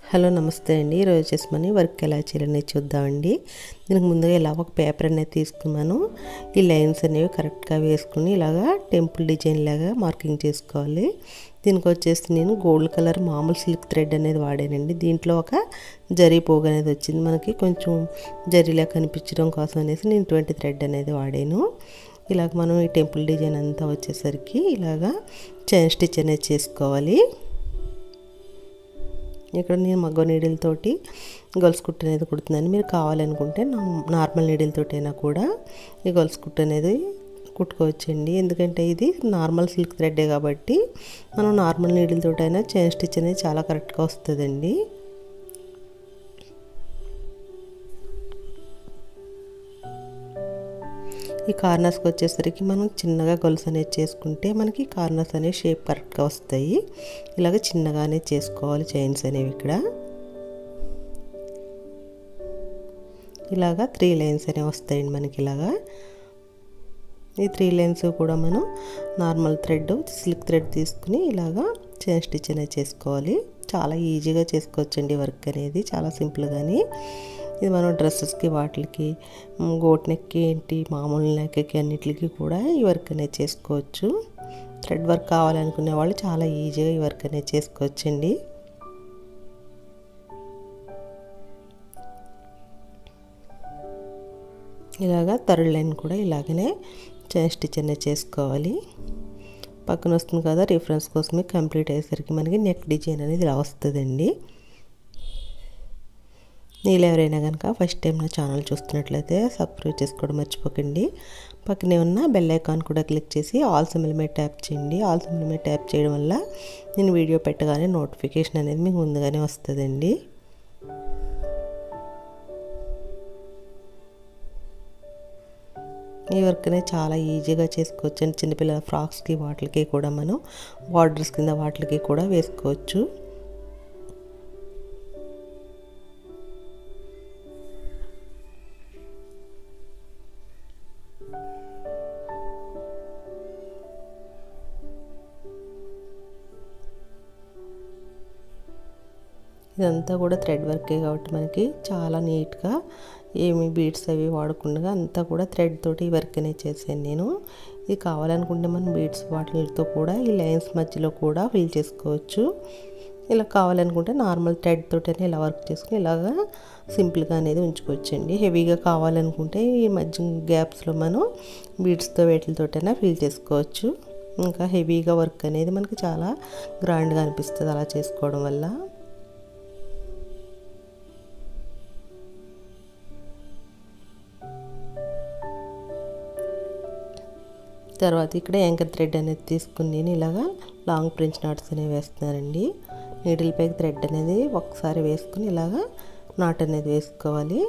hello నమస్తే అండి ఈరోజు వచ్చేసి మనం వర్క్ ఎలా చేయాలనేది చూద్దామండి దీనికి ముందుగా ఇలా ఒక పేపర్ అనేది తీసుకున్నాను ఈ లైన్స్ అనేవి కరెక్ట్గా వేసుకుని ఇలాగా టెంపుల్ డిజైన్ లాగా మార్కింగ్ చేసుకోవాలి దీనికి వచ్చేసి నేను గోల్డ్ కలర్ మామూలు సిల్క్ థ్రెడ్ అనేది వాడానండి దీంట్లో ఒక జరీ పోగు అనేది వచ్చింది మనకి కొంచెం జరీలా కనిపించడం కోసం అనేసి నేను ట్వంటీ థ్రెడ్ అనేది వాడాను ఇలాగ మనం ఈ టెంపుల్ డిజైన్ అంతా వచ్చేసరికి ఇలాగా చైన్ స్టిచ్ అనేది చేసుకోవాలి ఇక్కడ నేను మగ్గ నీడిల్తోటి గొలుసు కుట్టు అనేది కుడుతున్నాను మీరు కావాలనుకుంటే నార్మల్ నీడిల్తోటైనా కూడా ఈ గొలుసు కుట్టు అనేది కుట్టుకోవచ్చండి ఎందుకంటే ఇది నార్మల్ సిల్క్ థ్రెడ్డే కాబట్టి మనం నార్మల్ నీడిల్తోటైనా చైన్ స్టిచ్ అనేది చాలా కరెక్ట్గా వస్తుందండి ఈ కార్నర్స్కి వచ్చేసరికి మనం చిన్నగా గొలుసు అనేది చేసుకుంటే మనకి కార్నర్స్ అనేవి షేప్ కరెక్ట్గా వస్తాయి ఇలాగ చిన్నగానే చేసుకోవాలి చైన్స్ అనేవి ఇక్కడ ఇలాగా త్రీ లైన్స్ అనేవి వస్తాయండి మనకి ఇలాగా ఈ త్రీ లైన్స్ కూడా మనం నార్మల్ థ్రెడ్ సిల్క్ థ్రెడ్ తీసుకుని ఇలాగా చైన్ స్టిచ్ అనేది చేసుకోవాలి చాలా ఈజీగా చేసుకోవచ్చండి వర్క్ అనేది చాలా సింపుల్గాని ఇది మనం డ్రెస్సెస్కి వాటికి గోట్ నెక్కి ఏంటి మామూలు నెక్కి అన్నిటికి కూడా ఈ వర్క్ అనేది చేసుకోవచ్చు థ్రెడ్ వర్క్ కావాలనుకునే వాళ్ళు చాలా ఈజీగా ఈ వర్క్ అనేది చేసుకోవచ్చండి ఇలాగా థర్డ్ లైన్ కూడా ఇలాగనే చైన్ స్టిచ్ అనేది చేసుకోవాలి పక్కన వస్తుంది కదా రిఫరెన్స్ కోసమే కంప్లీట్ అయ్యేసరికి మనకి నెక్ డిజైన్ అనేది ఇలా వస్తుందండి నీళ్ళు ఎవరైనా కనుక ఫస్ట్ టైం నా ఛానల్ చూస్తున్నట్లయితే సబ్స్క్రైబ్ చేసుకోవడం మర్చిపోకండి పక్కనే ఉన్న బెల్ ఐకాన్ కూడా క్లిక్ చేసి ఆల్ సిమ్ల మీద ట్యాప్ చేయండి ఆల్ సిమ్ల మీద ట్యాప్ చేయడం వల్ల నేను వీడియో పెట్టగానే నోటిఫికేషన్ అనేది మీకు ముందుగానే వస్తుందండి ఈ వర్క్ అనేది చాలా ఈజీగా చేసుకోవచ్చు అండి చిన్నపిల్లల ఫ్రాక్స్కి వాటికి కూడా మనం బార్డర్స్ కింద వాటికి కూడా వేసుకోవచ్చు ఇదంతా కూడా థ్రెడ్ వర్కే కాబట్టి మనకి చాలా నీట్గా ఏమి బీడ్స్ అవి వాడకుండా అంతా కూడా థ్రెడ్ తోటి ఈ వర్క్ అనేది చేశాను నేను ఇది కావాలనుకుంటే మనం బీడ్స్ వాటితో కూడా ఈ లైన్స్ మధ్యలో కూడా ఫిల్ చేసుకోవచ్చు ఇలా కావాలనుకుంటే నార్మల్ థ్రెడ్ తోటనే ఇలా వర్క్ చేసుకుని ఇలాగా సింపుల్గా అనేది ఉంచుకోవచ్చండి హెవీగా కావాలనుకుంటే ఈ మధ్య గ్యాప్స్లో మనం బీడ్స్తో వీటితోటైనా ఫిల్ చేసుకోవచ్చు ఇంకా హెవీగా వర్క్ అనేది మనకి చాలా గ్రాండ్గా అనిపిస్తుంది అలా చేసుకోవడం వల్ల తర్వాత ఇక్కడ యాంకర్ థ్రెడ్ అనేది తీసుకుని నేను ఇలాగా లాంగ్ ప్రించ్ నాట్స్ అనేవి వేస్తున్నానండి నీడిల్ పైకి థ్రెడ్ అనేది ఒకసారి వేసుకుని ఇలాగా నాట్ అనేది వేసుకోవాలి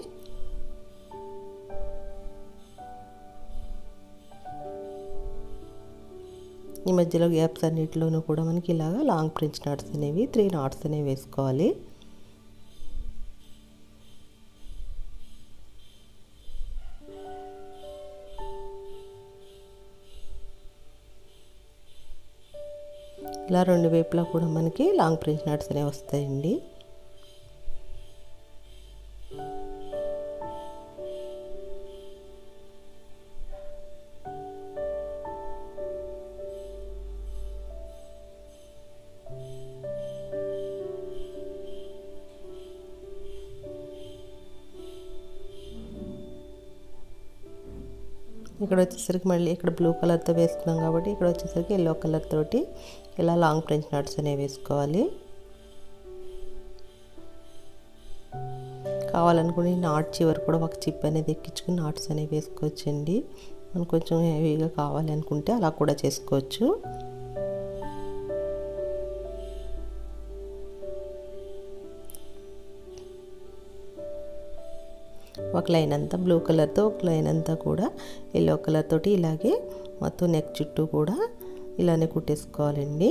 ఈ మధ్యలో గ్యాప్స్ అన్నిటిలోనూ కూడా మనకి ఇలాగా లాంగ్ ప్రించ్ నాట్స్ అనేవి త్రీ నాట్స్ అనేవి వేసుకోవాలి ఇలా రెండు వైపులా కూడా మనకి లాంగ్ ప్రించ్ నట్స్ అనేవి వస్తాయండి ఇక్కడ వచ్చేసరికి మళ్ళీ ఇక్కడ బ్లూ కలర్తో వేసుకున్నాం కాబట్టి ఇక్కడ వచ్చేసరికి ఎల్లో కలర్ తోటి ఇలా లాంగ్ ఫ్రెంచ్ నట్స్ అనేవి వేసుకోవాలి కావాలనుకుని నాట్ చివరి కూడా ఒక చిప్ అనేది ఎక్కించుకుని నాట్స్ అనేవి వేసుకోవచ్చండి మనం కొంచెం హెవీగా కావాలి అనుకుంటే అలా కూడా చేసుకోవచ్చు ఒక లైన్ అంతా బ్లూ కలర్తో ఒక లైన్ అంతా కూడా ఎల్లో కలర్ తోటి ఇలాగే మొత్తం నెక్ చుట్టూ కూడా ఇలానే కుట్టేసుకోవాలండి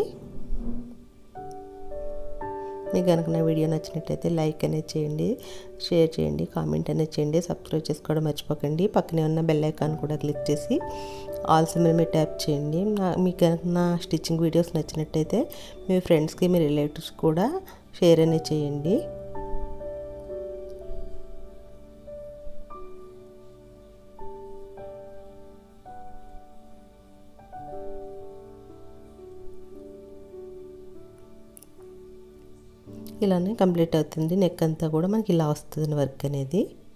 మీకు కనుక నా వీడియో నచ్చినట్లయితే లైక్ అనేది చేయండి షేర్ చేయండి కామెంట్ అనేది చేయండి సబ్స్క్రైబ్ చేసుకోవడం మర్చిపోకండి పక్కనే ఉన్న బెల్ ఐకాన్ కూడా క్లిక్ చేసి ఆల్ సిమ్ని మీరు ట్యాప్ చేయండి నా మీకు కనుక నా స్టిచ్చింగ్ వీడియోస్ నచ్చినట్టయితే మీ ఫ్రెండ్స్కి మీ రిలేటివ్స్ కూడా షేర్ అనేది చేయండి ఇలానే కంప్లీట్ అవుతుంది నెక్ అంతా కూడా మనకి ఇలా వస్తుంది వర్క్ అనేది